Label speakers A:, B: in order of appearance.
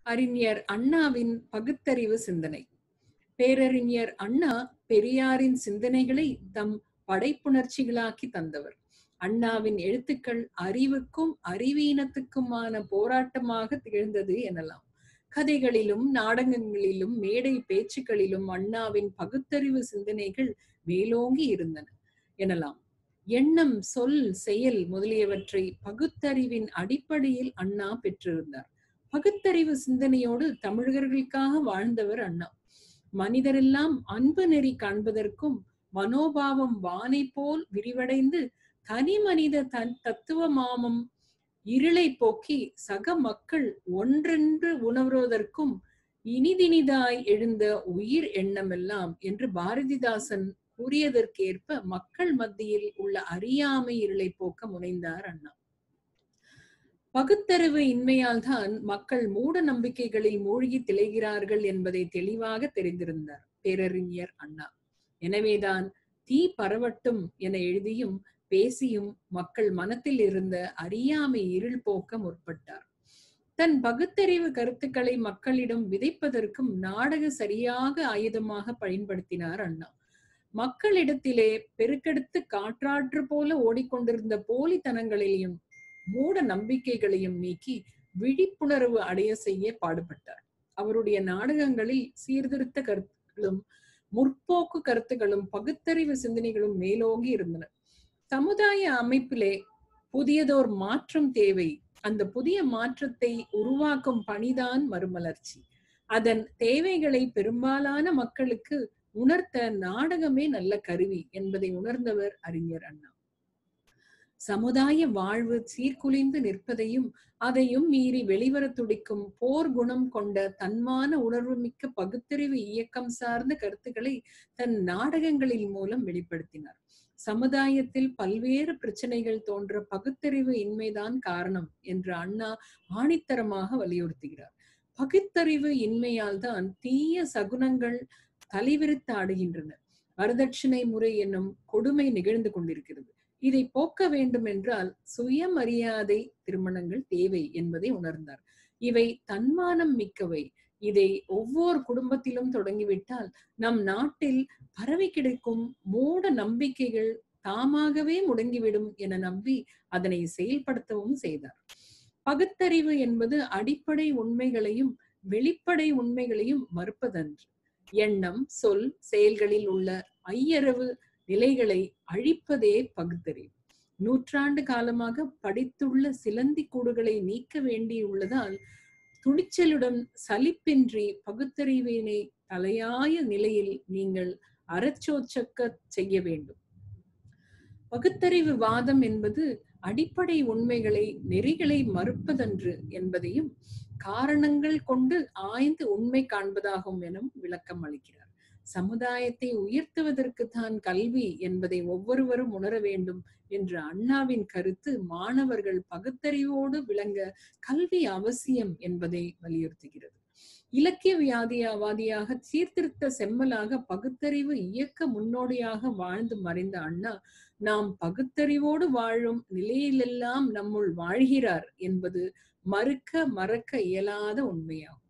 A: அறிஞர் அண்ணாவின் பகுத்தறிவு சிந்தனை பேரறிஞர் அண்ணா பெரியாரின் சிந்தனைகளை தம் படைப்புணர்ச்சிகளாக்கி தந்தவர் அண்ணாவின் எழுத்துக்கள் அறிவுக்கும் அறிவீனத்துக்குமான போராட்டமாக திகழ்ந்தது எனலாம் கதைகளிலும் நாடகங்களிலும் மேடை பேச்சுக்களிலும் அண்ணாவின் பகுத்தறிவு சிந்தனைகள் மேலோங்கி இருந்தன எனலாம் எண்ணம் சொல் செயல் முதலியவற்றை பகுத்தறிவின் அடிப்படையில் அண்ணா பெற்றிருந்தார் பகுத்தறிவு சிந்தனையோடு தமிழர்களுக்காக வாழ்ந்தவர் அண்ணா மனிதரெல்லாம் அன்பு நெறி காண்பதற்கும் மனோபாவம் வானை போல் விரிவடைந்து தனி மனித தன் தத்துவமாமம் இருளை போக்கி சக மக்கள் ஒன்றென்று உணர்வதற்கும் இனிதினிதாய் எழுந்த உயிர் எண்ணமெல்லாம் என்று பாரதிதாசன் கூறியதற்கேற்ப மக்கள் மத்தியில் உள்ள அறியாமை இருளை போக்க முனைந்தார் அண்ணா பகுத்தறிவு இன்மையால் தான் மக்கள் மூட நம்பிக்கைகளில் மூழ்கி திளைகிறார்கள் என்பதை தெளிவாக தெரிந்திருந்தார் பேரறிஞர் அண்ணா எனவேதான் தீ பரவட்டும் என எழுதியும் பேசியும் மக்கள் மனத்தில் இருந்த அறியாமை இருள் போக்க முற்பட்டார் தன் பகுத்தறிவு கருத்துக்களை மக்களிடம் விதைப்பதற்கும் நாடக சரியாக ஆயுதமாக பயன்படுத்தினார் அண்ணா மக்களிடத்திலே பெருக்கெடுத்து காற்றாற்று போல ஓடிக்கொண்டிருந்த போலித்தனங்களையும் மூட நம்பிக்கைகளையும் நீக்கி விழிப்புணர்வு அடைய செய்ய பாடுபட்டார் அவருடைய நாடகங்களில் சீர்திருத்த கருத்துகளும் முற்போக்கு கருத்துகளும் பகுத்தறிவு சிந்தனைகளும் மேலோங்கி இருந்தன சமுதாய அமைப்பிலே புதியதோர் மாற்றம் தேவை அந்த புதிய மாற்றத்தை உருவாக்கும் பணிதான் மறுமலர்ச்சி அதன் தேவைகளை பெரும்பாலான மக்களுக்கு உணர்த்த நாடகமே நல்ல கருவி என்பதை உணர்ந்தவர் அறிஞர் அண்ணா சமுதாய வாழ்வு சீர்குலைந்து நிற்பதையும் அதையும் மீறி வெளிவர துடிக்கும் போர் குணம் கொண்ட தன்மான உணர்வுமிக்க பகுத்தறிவு இயக்கம் சார்ந்த கருத்துக்களை தன் நாடகங்களின் மூலம் வெளிப்படுத்தினார் சமுதாயத்தில் பல்வேறு பிரச்சனைகள் தோன்ற பகுத்தறிவு இன்மைதான் காரணம் என்று அண்ணா ஆணித்தரமாக வலியுறுத்துகிறார் பகுத்தறிவு இன்மையால் தான் தீய சகுனங்கள் தலைவிரித்து ஆடுகின்றன வரதட்சணை முறை என்னும் கொடுமை நிகழ்ந்து கொண்டிருக்கிறது இதை போக்க வேண்டும் என்றால் சுயமரியாதை திருமணங்கள் தேவை என்பதை உணர்ந்தார் இவை தன்மானம் மிக்கவை இதை ஒவ்வொரு குடும்பத்திலும் தொடங்கிவிட்டால் நம் நாட்டில் பரவி கிடைக்கும் மூட நம்பிக்கைகள் தாமாகவே முடங்கிவிடும் என நம்பி அதனை செயல்படுத்தவும் செய்தார் பகுத்தறிவு என்பது அடிப்படை உண்மைகளையும் வெளிப்படை உண்மைகளையும் மறுப்பதன்று எண்ணம் சொல் செயல்களில் உள்ள ஐயரவு நிலைகளை அழிப்பதே பகுத்தறிவு நூற்றாண்டு காலமாக படித்துள்ள சிலந்தி கூடுகளை நீக்க வேண்டியுள்ளதால் துணிச்சலுடன் சலிப்பின்றி பகுத்தறிவினை தலையாய நிலையில் நீங்கள் அறச்சோச்சக்க செய்ய வேண்டும் பகுத்தறிவு வாதம் என்பது அடிப்படை உண்மைகளை நெறிகளை மறுப்பதன்று என்பதையும் காரணங்கள் கொண்டு ஆய்ந்து உண்மை காண்பதாகும் எனும் விளக்கம் அளிக்கிறார் சமுதாயத்தை உயர்த்துவதற்கு தான் கல்வி என்பதை ஒவ்வொருவரும் உணர வேண்டும் என்ற அண்ணாவின் கருத்து மாணவர்கள் பகுத்தறிவோடு விளங்க கல்வி அவசியம் என்பதை வலியுறுத்துகிறது இலக்கிய வியாதியாவாதியாக சீர்திருத்த செம்மலாக பகுத்தறிவு இயக்க முன்னோடியாக வாழ்ந்து மறைந்த அண்ணா நாம் பகுத்தறிவோடு வாழும் நிலையிலெல்லாம் நம்முள் வாழ்கிறார் என்பது மறுக்க மறக்க இயலாத உண்மையாகும்